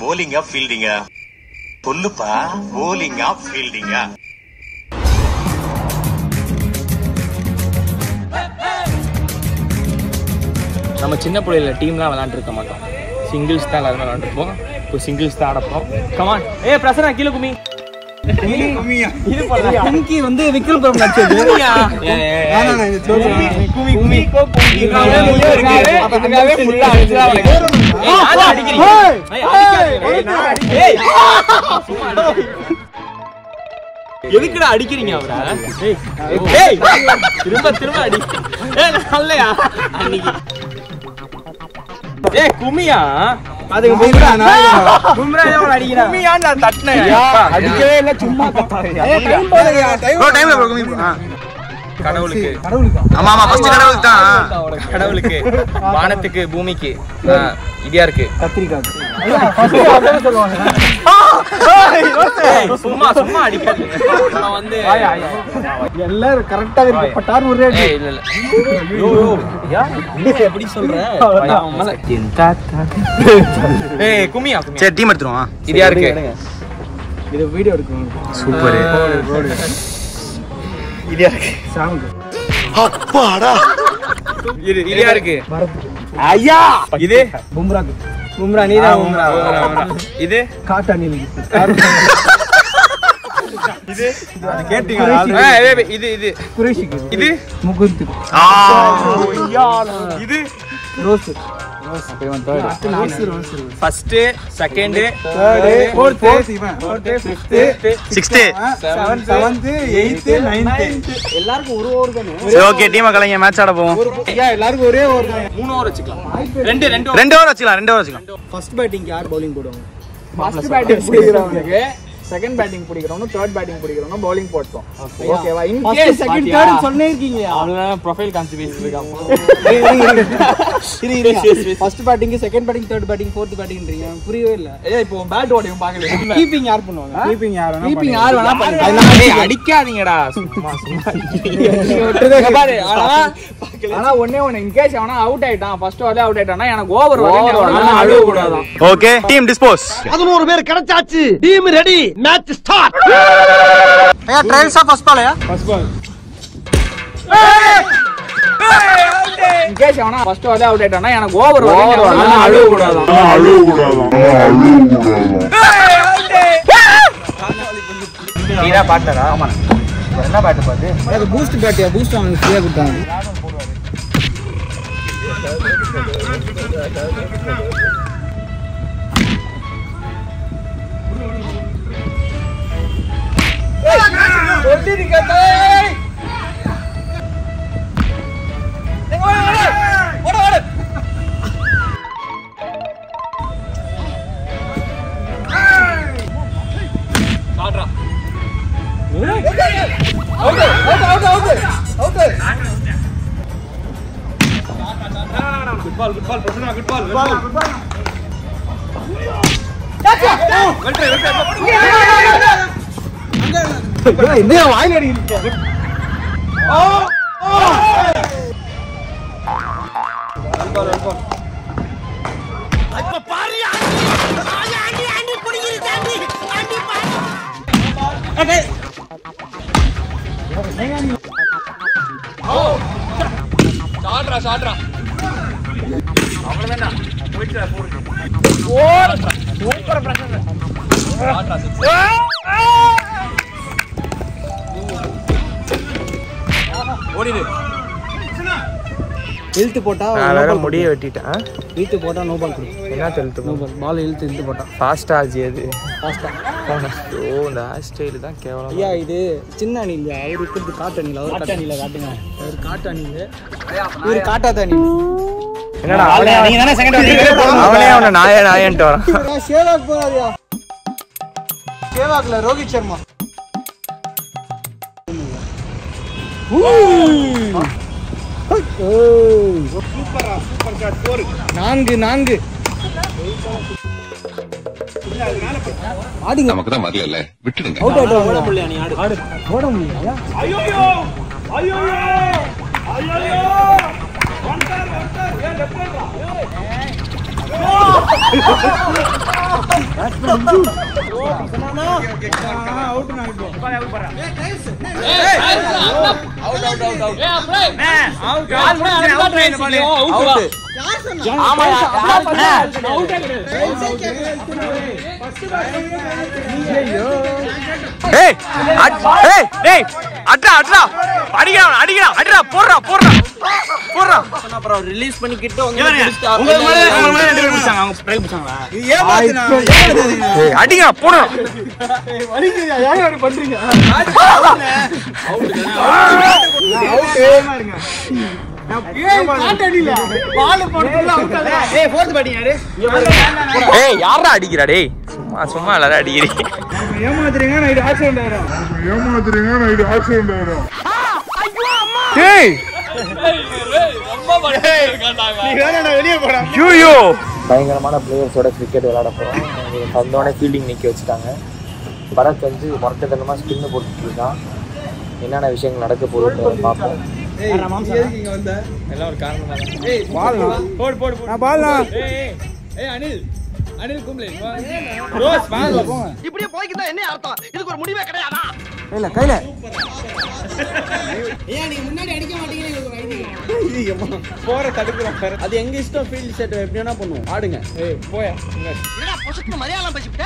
போலிங்கா ஃபீல்டிங்கா சொல்லுப்பா போலிங்கா ஃபீல்டிங்கா நம்ம சின்ன பிள்ளையில டீம்லாம் விளாண்டுருக்க மாட்டோம் சிங்கிள்ஸ் தான் எல்லாருமே விளாண்டுருப்போம் இப்போ சிங்கிள்ஸ் தான் ஆடப்போம் கமான் ஏ பிரசனா கீழே குமி இது பண்ணலையா? கும்கி வந்து விக்ரம் பிரபு நடிச்சது குமியா? ஏ, ஏ, ஏ. வேணாம், நான் இது சொல்றேன். குமி, குமி. இதுக்காகவே முள்ளு இருக்கு. இதுக்காகவே முள்ளு அடிச்சுதான் அவனுக்கு. ஏய், யாரை அடிக்கிறீங்க? ஏய், அடிக்காதீங்க. ஏய், நான் அடி- ஏய், சும்மா அடி. எதுக்குடா அடிக்கிறீங்க அவரை ஏய், ஏய், திரும்ப திரும்ப அடி ஏய் நல்லையா அன்னைக்கு ஏய் குமியா அதுக்கு பும்ரா, நான் கும்ரா எவ்வளவு அடிக்கிறான் குமியான்னு நான் தட்டினேன் அடிக்கவே இல்ல சும்மா கத்தாதீங்க. ஏய், time போகுதுயா, time ப்ரோ டைம்ல ப்ரோ கம்மி ஆ. கடவுளுக்கு கடவுளுக்கா? ஆமா ஆமா ஃபர்ஸ்ட் கடவுளுக்கு தான் கடவுளுக்கு வானத்துக்கு பூமிக்கு ஆ, இடியா இருக்கு கத்திரிக்காய் ஐயா, first அதான் சொல்லுவாங்க. ஏய், சும்மா சும்மா அடிக்காது நான் வந்து எல்லாரும் கரெக்டா இருக்கு பட்டார் ஒரு ரேட் ஏய் இல்ல இல்ல யோ யோ யா எப்படி சொல்ற அவன் மேல ஏய் குமியா குமியா சரி டீம் எடுத்துருவோம் இடியா இருக்கு இது வீடியோ எடுக்கணும் சூப்பர் இடியா இருக்கு சாங் இது இடியா இருக்கு ஐயா இது பும்ராக்கு பும்ரா நீதான் பும்ரா இது காட்டா நீ இது கேட்டீங்க ஆ, ஏய், ஏய், இது இது குரேஷிக்கு இது முகுந்த் ஆ இது rose rose rose rose first second fourth இவன் fourth fifth sixth seventh seventh eighth ninth எல்லாருக்கும் ஒரு ஓவர் தானே சரி ஓகே டீமை கலைங்க மேட்ச் ஆட போவோம் ஐயா எல்லாருக்கும் ஒரே ஓவர் தான் மூணு ஓவர் வச்சுக்கலாம் ரெண்டு ரெண்டு ரெண்டு ஓவர் வச்சுக்கலாம் ரெண்டு ஓவர் வச்சுக்கலாம் ஃபர்ஸ்ட் பேட்டிங் யார் பவுலிங் போடுவாங்க ஃபர்ஸ்ட் பேட்டிங் பிடிக்கிறவனுக்கு செகண்ட் பேட்டிங் பிடிக்கிறவனும் தேர்ட் பேட்டிங் பிடிக்கிறவனும் பவுலிங் போட்டோம் ஓகேவா இன் கேஸ் செகண்ட் தேர்ட் சொன்னே இருக்கீங்க அவ்வளவுதான் ப்ரொஃபைல் காமிச்சு பேசிட்டு இருக்கான் first batting second batting third batting fourth பேட்டிங்ன்றீங்க புரியவே இல்ல ஏய் இப்போ பேட் ஓடையும் பார்க்கல கீப்பிங் யார் பண்ணுவாங்க கீப்பிங் யார் கீப்பிங் யார் வேணா பண்ணுங்க ஏய் அடிக்காதீங்கடா சும்மா சும்மா இங்க பாரு ஆனா ஆனா ஒண்ணே ஒண்ணு இன் கேஸ் அவனா அவுட் ஆயிட்டான் ஃபர்ஸ்ட் ஓவர்ல அவுட் ஆயிட்டானா எனக்கு ஓவர் வரும் வரணும், அழுவ கூடாதாம். ஓகே டீம் டிஸ்போஸ் பதினோரு பேர் கிடைச்சாச்சு டீம் ரெடி மேட்ச் ஸ்டார்ட் ஐயா ட்ரையல்ஸா ஃபர்ஸ்ட் பாலையா ஃபர்ஸ்ட் பால் இன் கேஸ் அவனா ஃபர்ஸ்ட் ஓவர்ல அவுட் ஆயிட்டானா எனக்கு ஓவர் வரும் வரணும், அழுவ கூடாதாம். நீதான் பாட்டரா ஆமா என்ன பாட்டு பாட்டு அது பூஸ்ட் பேட்டியா பூஸ்ட் அவனுக்கு ஃப்ரீயா கொடுத்தாங்க என்ன வாயில் அடிக்கிறீங்க ஷாட்ரா ஷாட்ரா அவ்வளவுதான் போயிட்டு போடுங்க சூப்பர் பிரச்சனை ஷாட்ரா ஓடிடு இழுத்து போட்டா நான் வேற முடிய வெட்டிட்டேன் இழுத்து போட்டா நோ பால் கொடுக்கும் என்ன தெழுத்து நோ பால் பால் இழுத்து இழுத்து போட்டான் ஃபாஸ்டா ஆச்சு அது ஃபாஸ்டா ஐயோ இந்த ஹேர் ஸ்டைல் தான் கேவலம் ஐயா இது சின்ன அணி இல்லையா அவர் இருக்கிறது காட்டு அணியில் அவர் காட்டு அணியில் காட்டுங்க அவர் காட்டு அணியில் இவர் காட்டாத அணி என்னடா அவனே நீங்க தானே செகண்ட் அவனே அவன நாய நாயன்ட்டு வரான் சேவாக் போறாதியா சேவாக்ல ரோஹித் சர்மா நான்கு நான்கு ஆடிங்க நமக்கு தான் வரல விட்டுடுங்க அவுட் ஆயிட்டு ஓட முடியல நீ ஆடு ஓட முடியல ஏய் அட்- ஏய் டேய் அட்ரா அட்ரா அடிக்கிறான் அடிக்கிறான் அட்ரா போடுறா போடுறா போடுறா அப்புறம் ரிலீஸ் பண்ணிக்கிட்டு உங்களுக்கு முன்னாடி உங்களுக்கு முன்னாடி ரெண்டு பேர் பிடிச்சாங்க அவங்க ட்ரை பிடிச்சாங்களா ஏய் அடிக்கிறான் போடுறா ஏய் யாரா அடிக்கிறா டேய் சும்மா சும்மா எல்லாரும் அடிக்கிறீங்க டேய் ஐயோ பயங்கரமான பிளேயர்ஸோட கிரிக்கெட் விளையாட போகிறோம் வந்தோடனே ஃபீல்டிங் நிற்க வச்சுட்டாங்க பரத் வந்து மொரட்டத்தனமாக ஸ்பின்னு போட்டுட்டு இருக்கான் என்னென்ன விஷயங்கள் நடக்க போகுதுன்னு பார்ப்போம் எல்லாம் ஒரு காரணம் இப்படியே போய்க்கிட்டா என்ன அர்த்தம் இதுக்கு ஒரு முடிவே கிடையாதா அது எங்க இஷ்டம் ஃபீல்ட் செட் எப்படி வேணா பண்ணுவோம் ஆடுங்க ஏய் போயா என்னடா பொசுக்கு மலையாளம் பேசிவிட்ட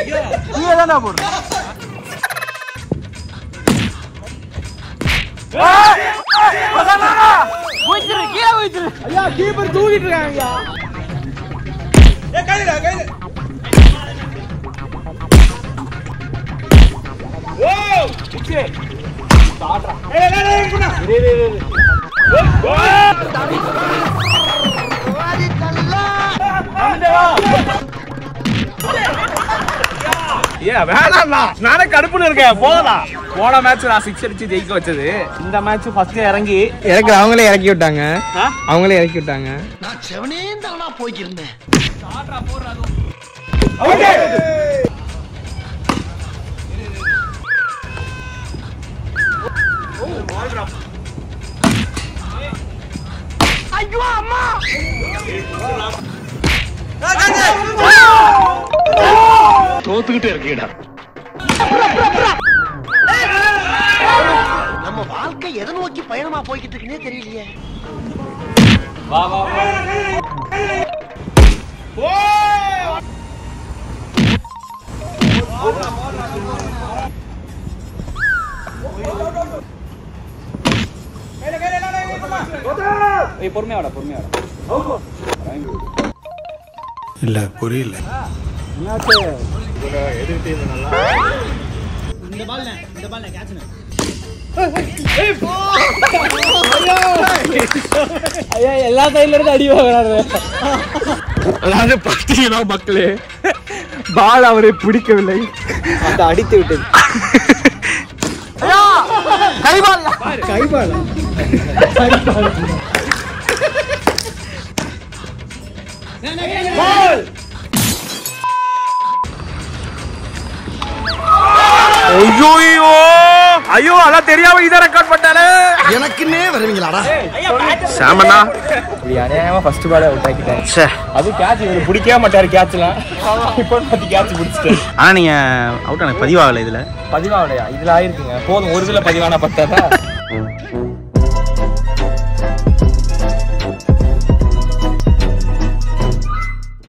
ஐயா கீப்பர் தூக்கிட்டு இருக்காங்க ஏன் வேணாம்டா நானே கடுப்புல இருக்கேன் போதா போன மேட்ச் நான் சிக்ஸ் அடிச்சு ஜெயிக்க வச்சது இந்த மேட்ச் ஃபர்ஸ்ட் இறங்கி இறக்கு அவங்களே இறக்கி விட்டாங்க அவங்களே இறக்கி விட்டாங்க நான் செவனே தானா போய்க்கிருந்தேன் தோத்துக்கிட்டே இருக்கீடா நம்ம வாழ்க்கை எதை நோக்கி பயணமா போய்கிட்டு இருக்குன்னே தெரியலையே பொறுமையா வாடா பொறுமையா வாடா இல்ல புரியல ஐயா எல்லா சைடுல இருந்து அடி வாங்குறாரு அதாவது பார்த்தீங்கன்னா மக்களே பால் அவரை பிடிக்கவில்லை அது அடித்து விட்டது கைபால் ஐயோ ஐயோ அதான் தெரியாம இதை ரெக்கார்ட் பண்ணாலே எனக்குன்னே வருவீங்களாடா சாமண்ணா இப்படி அநியாயமா ஃபர்ஸ்ட் பாலே அவுட் ஆக்கிட்டேன் சே அது கேட்ச் இவர் பிடிக்கவே மாட்டாரு கேட்ச்லாம் இப்போ பத்தி கேட்ச் பிடிச்சிட்டு ஆனா நீங்க அவுட் எனக்கு பதிவாகல இதுல பதிவாகலையா இதுல ஆயிருக்குங்க போதும் ஒரு இதுல பதிவானா பத்தாதா